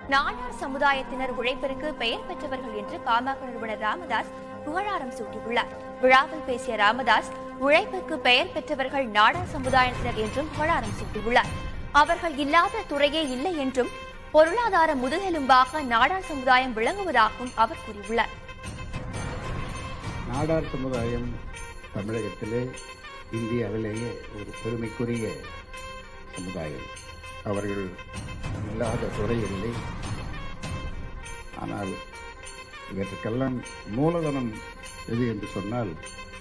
நாடார் சமுதாயத்தினர் உழைப்பிற்கு பெயர் பெற்றவர்கள் என்று பாமக நிறுவனர் ராமதாஸ் புகழாரம் சூட்டியுள்ளார் விழாவில் பேசிய ராமதாஸ் உழைப்புக்கு பெயர் பெற்றவர்கள் நாடார் சமுதாயத்தினர் என்றும் புகழாரம் சூட்டியுள்ளார் அவர்கள் இல்லாத துறையே இல்லை என்றும் பொருளாதார முதுகெலும்பாக நாடார் சமுதாயம் விளங்குவதாகவும் அவர் கூறியுள்ளார் நாடார் சமுதாயம் தமிழகத்திலே இந்தியாவிலேயே ஒரு பெருமைக்குரிய சமுதாயம் அவர்கள் இல்லாத துறை இல்லை ஆனால் இவற்றுக்கெல்லாம் மூலதனம் எது என்று சொன்னால்